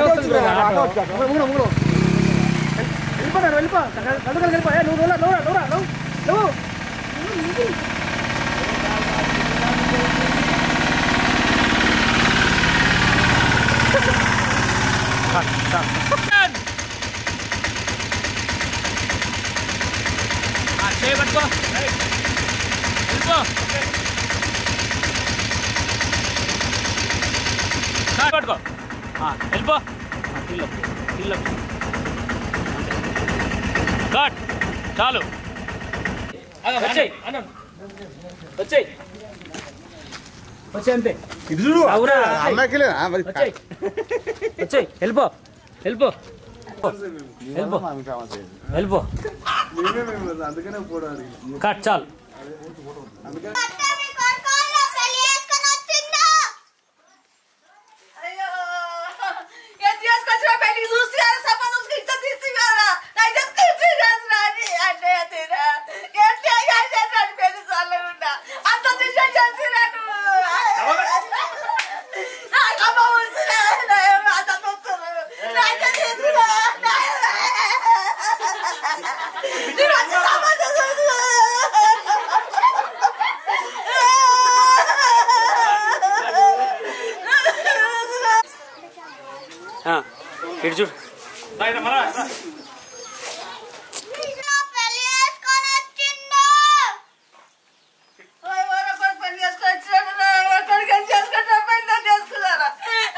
వెళ్ళిపోతారు వెళ్ళిపో కళ్ళు వెళ్ళిపో ఏ, నువ్వు నువ్వు నువ్వు నువ్వు నువ్వు నువ్వు చేయబట్టుకో వెళ్ళిపో కాలు పట్టుకో ఆ, వెళ్ళిపో పిల్లపు పిల్లపు కట్ చాలు వచ్చేయ్ వచ్చేయ్ వచ్చే అంతే ఇది చూడు అవురా, అమ్మాయికి లేదా? ఆ, మరి వచ్చేయ్ వచ్చేయ్ వెళ్ళిపో వెళ్ళిపో వెళ్ళిపో వెళ్ళిపో అందుకనే పోవడానికి కట్ చాలు అయ్యో ఎంత చేసుకొచ్చిన పెళ్లికి చూసి సంబంధం ఇంత తీసుకురా నాకు ఎంత తీసుకురా అంటే తీరా ఎంత చేసేటాడు పెళ్లి చల్లకుండా అంత తీసే చేసినట్టు నాకు అమ్మ ఉంచురా అంత చూస్తున్నారు నాకు తీసుకురా నేను వచ్చి సంబంధం చూస్తున్నా ఆ, ఇటు చూడు పెళ్లి చేసుకొని వచ్చిండు పెళ్లి చేసుకొని వచ్చినాడు కొడుకు చేసుకుంటా పెళ్లి చేసుకున్నారా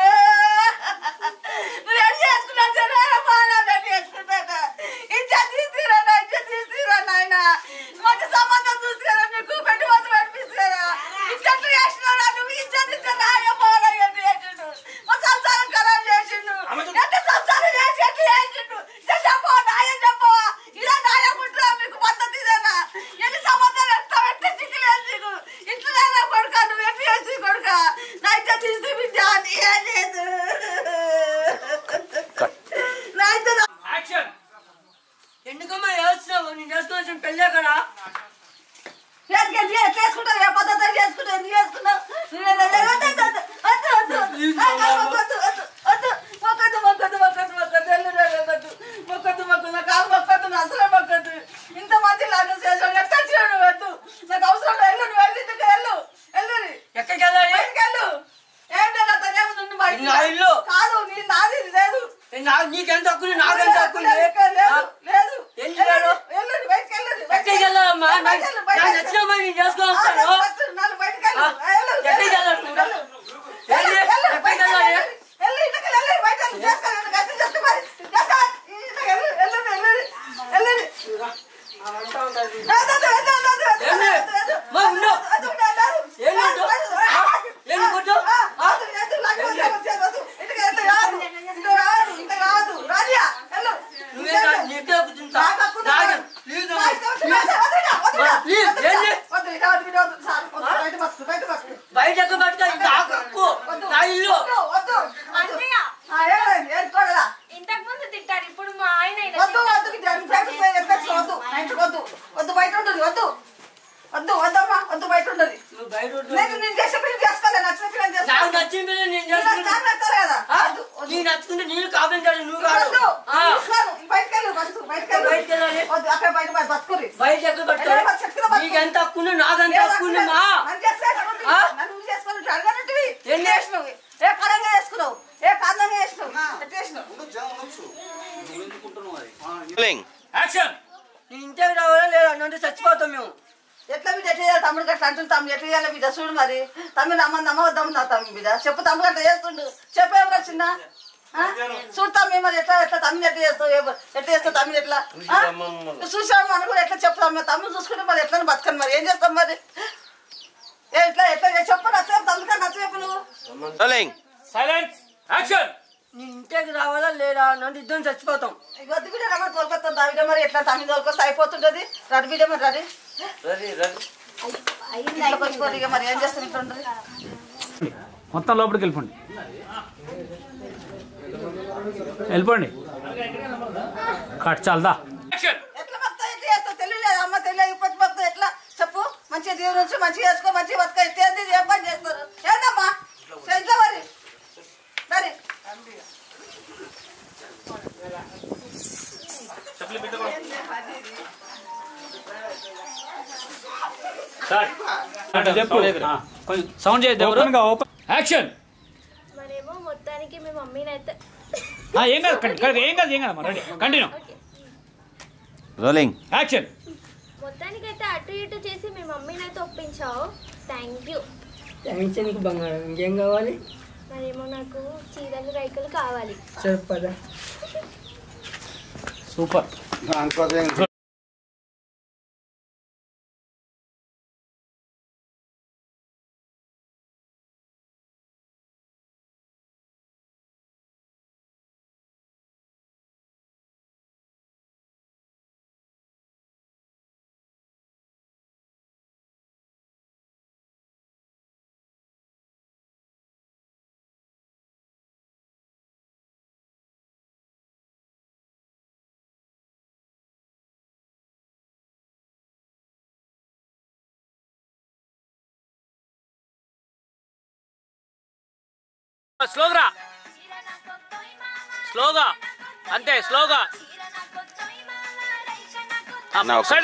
రెడీ చేసుకున్నా బాగా రెడీ చేసుకుంటాను ఇచ్చా తీసిరా నా ఇచ్చా తీసిరా నాయన మంచి సంబంధం చూసిరా నీకు పెళ్లి వద్దు అనిపిస్తారా ఇచ్చట్లు చేసినారా నువ్వు ఇచ్చా తీసిరా అయ్యో బాగా ఎన్ని చేసిండు మా సంసారం ఖరాబ్ చేసిండు ఎంత సంసారం చేసి ఎట్లా చేసిండు చెప్పవా నాయన చెప్పవా ఇలా నాయం ఉంటారా మీకు పద్ధతి ఇదేనా ఎన్ని సంబంధాలు ఎంత పెట్టి సిగ్గులేదు నీకు ఇట్లనే కొడుక నువ్వు ఎట్లా చేసి కొడుక నా ఇచ్చా తీసి బిడ్డ అని ఏం లేదు నా ఇచ్చా యాక్షన్ ఎందుకమ్మా చేస్తున్నావు నేను చేసుకోవాల్సిన పెళ్ళే కదా చేసుకెళ్ళి చేసుకుంటావు ఏ పద్ధతి చేసుకుంటావు ఎందుకు చేసుకున్నావు ఇంత మంచి లాగా చేసావు ఎక్కడ చేయడు వద్దు నాకు అవసరం లేదు వెళ్ళు నువ్వు వెళ్ళి ఇంటికి వెళ్ళు వెళ్ళు ఎక్కడికి వెళ్ళాలి బయటికి వెళ్ళు ఏం లేదు అతనే ఉంది బయట నా ఇల్లు. కాదు నీ నాది ఇది లేదు నా- నీకెంత హక్కు నాకెంత హక్కు లేదు, లేదు, లేదు. ఏం చేయాలి? వెళ్ళు, వెళ్ళు, బయటికి వెళ్ళు, బయటికి ఎక్కడికి వెళ్ళాలమ్మా వెళ్ళు, నాకు బయటికి వెళ్ళు, బయటికి నాకు వెళ్ళు. నచ్చిన అమ్మాయి నేను చేసుకొని ఆ, వస్తాను ఫస్ట్ నాలుగు బయటికి వెళ్ళు. ఆ, వెళ్ళు, ఎక్కడికి వెళ్ళు, వెళ్ళాలి నువ్వు? వెళ్ళు. వెళ్ళి, వెళ్ళు, వెళ్ళు, ఎక్కడికి బయటికి వెళ్ళాలి? వెళ్ళు. వెళ్ళు, ఇంటికి వెళ్ళు, వెళ్ళు, బయటికి వెళ్ళు. చేస్తా, వెళ్ళు, గట్టి చేస్తా మరి. చేస్తా. ఇంటికి వెళ్ళు, వెళ్ళు, వెళ్ళు, వెళ్ళు. వద్దు, వద్దు, వద్దు, వద్దు, వద్దు, వద్దు, ఏంది? వద్దు, వద్దు. మా ఉండు. వద్దు, వద్దు, వద్దు. ఏంది వద్దు? వద్దు, ఆ, ఏంది వద్దు? ఆ, వద్దు, వద్దు, నాకు వద్దు, వద్దు, వద్దు. ఇంటికి వెళ్ళు, రాదు. ఇంటికి రాదు, ఇంటికి రాదు. రాజా, వెళ్ళు. నువ్వే నా నీకే కూర్చుంటా నాకు హక్కు ఉంది. నాకు ప్లీజ్ నా ఇష్టం వచ్చింది. వద్దు, వద్దు, వద్దు, వద్దు. ప్లీజ్, వద్దు, ఏంది? వద్దు, ఇక వద్దు, ఇక వద్దు. సార్, వద్దు, బయట బస్సు, బయట బస్సు. బయట ఎక్కడ పట్టుకో ఇది నాకు హక్కు నా ఇల్లు వద్దు, వద్దు. అన్నయ్య ఆ, ఏమైంది? ఏడుకోడలా? ఇంతకు ముందు తిట్టారు ఇప్పుడు మా ఆయన ఈయన వద్దు, తిట్టారు. వద్దు, ఇక నీ పేపర్ పై ఎక్కచ్చు, వద్దు. నా ఇంటికి వద్దు. వద్దు, బయట ఉండదు, వద్దు. వద్దు, వద్దమ్మా, వద్దు, బయట ఉండదు. నువ్వు బయట ఉండు. నేను నేను చేసే పిల్లలు చేసుకోలే, నచ్చిన పిల్లలు నాకు చేసుకోలే. నచ్చిన పిల్ల నేను నాకు చేసుకుంటా నాకు నచ్చలే కదా. ఆ? వద్దు, వద్దు. నీకు నచ్చుకుంటే నేను కాపురం చేయాలి నువ్వు కాదు వద్దు. ఆ, తీసుకోను. బయటికి వెళ్ళు, బస్సు, బయటికి వెళ్ళు. బయటికి వెళ్ళాలి. వద్దు, అక్కడ బయట బస్సు, బతుకురి. బయట ఎక్కడ పట్టుకోవాలి బయట చెట్టులో పట్టుకో. నీకు ఎంత హక్కు ఉంది నాకెంత హక్కు ఉంది మా నన్ను చేసుకొని ఆ? నన్ను నువ్వు చేసుకొని ఉంటే అడగనట్టువి. ఏంటి? ఏం చేసినావు? ఏ కారణంగా చేసుకున్నావు ఏ కారణంగా చేసినావు ఎట్లా చేసినావు యాక్షన్ నేను ఇంటికి రావాలా లేదా అంటే చచ్చిపోతాం మేము ఎట్లా బిడ్డ ఎట్లా చేయాలి తమ్ముడు గట్లా అంటుంది తమ్ముడు ఎట్లా చేయాలి బిడ్డ చూడు మరి తమ్ముడు నమ్మ నమ్మవద్దాం నా తమ్ముడు బిడ్డ చెప్పు తమ్ముడు అట్లా చేస్తుండు చెప్పు ఎవరు చిన్న ఆ? చూడు తమ్మి మరి ఎట్లా ఎట్లా తమ్మిని ఎట్లా చేస్తావు ఏ- ఎట్లా చేస్తావు తమ్మిని ఎట్లా ఆ? చూసాము మనం కూడా ఎట్లా చెప్తాం మరి తమ్ముడు చూసుకుంటే మరి ఎట్లా బతకను మరి ఏం చేస్తాం మరి ఏ ఎట్లా ఎట్లా చెప్పు నచ్చ తమ్ముడు నచ్చ చెప్పు నువ్వు సైలెన్స్ యాక్షన్ నేను ఇంటికి రావాలా లేదా అంటే ఇద్దరం చచ్చిపోతాం వద్దు బిడ్డ రమ్మ తోలుకొస్తాం దా బిడ్డ మరి ఎట్లా తమ్మి తోలుకొస్తే అయిపోతుంటది రడి బిడ్డ మరి రడి ఇంట్లోకి వచ్చిపోతే ఇక మరి ఏం చేస్తాం ఇట్లా ఉంటుంది మొత్తం లోపలికి వెళ్ళిపోండి వెళ్ళిపోండి కట్ చాలదా ఎట్లా బతుకుతా ఎట్లా చేస్తావు తెలియలేదు అమ్మ తెలియదు ఇప్పుడు బతుకుతా ఎట్లా చెప్పు మంచిగా దేవుడు నుంచి మంచిగా చేసుకో మంచిగా బతుక ఎట్లా ఏంది ఏ పని చేస్తారు ఏందమ్మా ఇంట్లో మరి మరి చెప్పు సౌండ్ చేయద్దు ఎవరు యాక్షన్ మరేమో మొత్తానికి మీ మమ్మీని అయితే ఏం కాదు కం- కం- ఏం కాదు ఏం కాదు ready continue okay rolling action మొత్తానికి అయితే అటు ఇటు చేసి మీ మమ్మీని అయితే ఒప్పించావు థ్యాంక్ యూ థ్యాంక్స్ నీకు బంగారం ఇంకేం కావాలి మరేమో నాకు చీరలు రైకలు కావాలి చెప్పదా సూపర్ స్లోగా స్లోగా అంతే స్లోగా సైడ్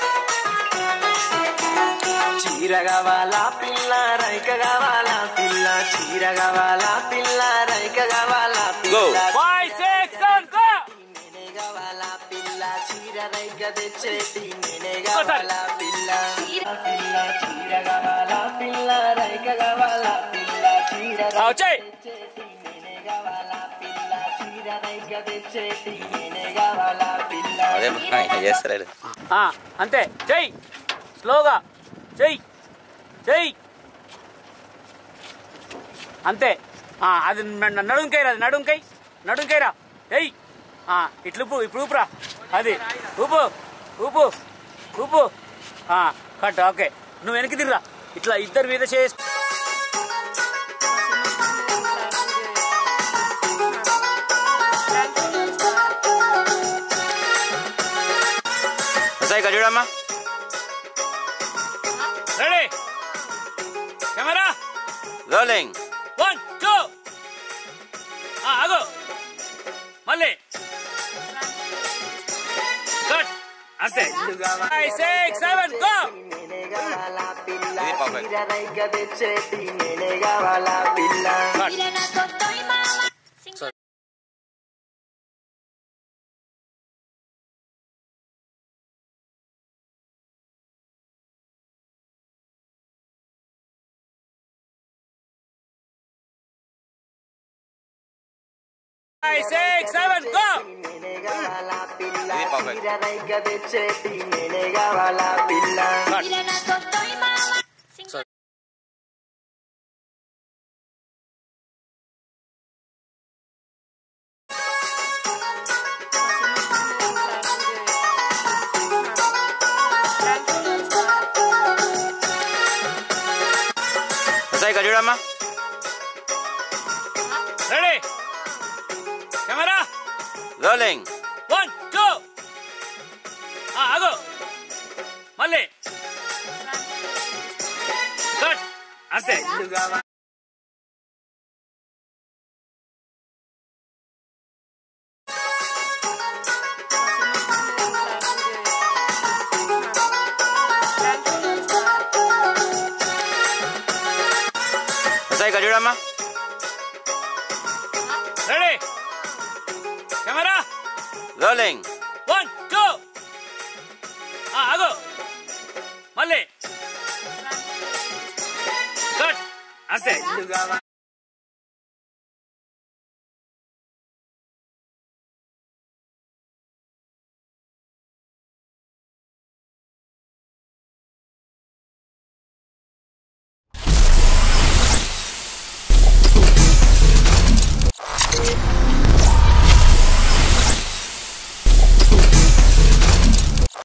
చీర కావాలా పిల్ల రైక కావాలా పిల్ల చీర కావాలా పిల్ల రైక కావాలా పిల్ల ఫైవ్ సిక్స్ సెవెన్ గో నేనే కావాలా పిల్ల చీర రైక తెచ్చేటి నేనే ఇంకోసారి. కావాలా పిల్ల పిల్ల చీర కావాలా పిల్ల రైక కావాలా పిల్ల చీర ఆ, వచ్చేయ్ తెచ్చేటి నేనే కావాలా పిల్ల చీర రైక తెచ్చేటి నేనే కావాలా పిల్ల చేస్తాడు ఆ, అంతే చెయ్యి స్లోగా చెయ్యి చెయ్యి అంతే ఆ, అది న- నడుంకైరా అది నడుంకై నడుంకైరా చెయ్యి ఆ, ఇట్లు ఊపు ఇప్పుడు ఊపురా అది ఊపు ఊపు ఊపు ఆ, కట్ ఓకే నువ్వు వెనక్కి తిరిరా ఇట్లా ఇద్దరు మీద చేసి సాయి చూడమ్మా ready camera rolling one two ఆగు మళ్ళీ కట్ అంతే ఫైవ్ సిక్స్ సెవెన్ గో నేనే కావాలా పిల్ల ఇది perfect. చీర రైక తెచ్చేటి నేనే కావాలా పిల్ల ఫైవ్ సిక్స్ సెవెన్ గో నేనే కావాలా పిల్ల ఇది perfect. చీర రైక తెచ్చేటి నేనే కావాలా పిల్ల సాయి చూడమ్మా ready camera rolling one two ఆగు మళ్ళీ కట్ అంతే సాయి చూడమ్మా ready camera rolling one two ఆగు మళ్ళీ కట్ అంతే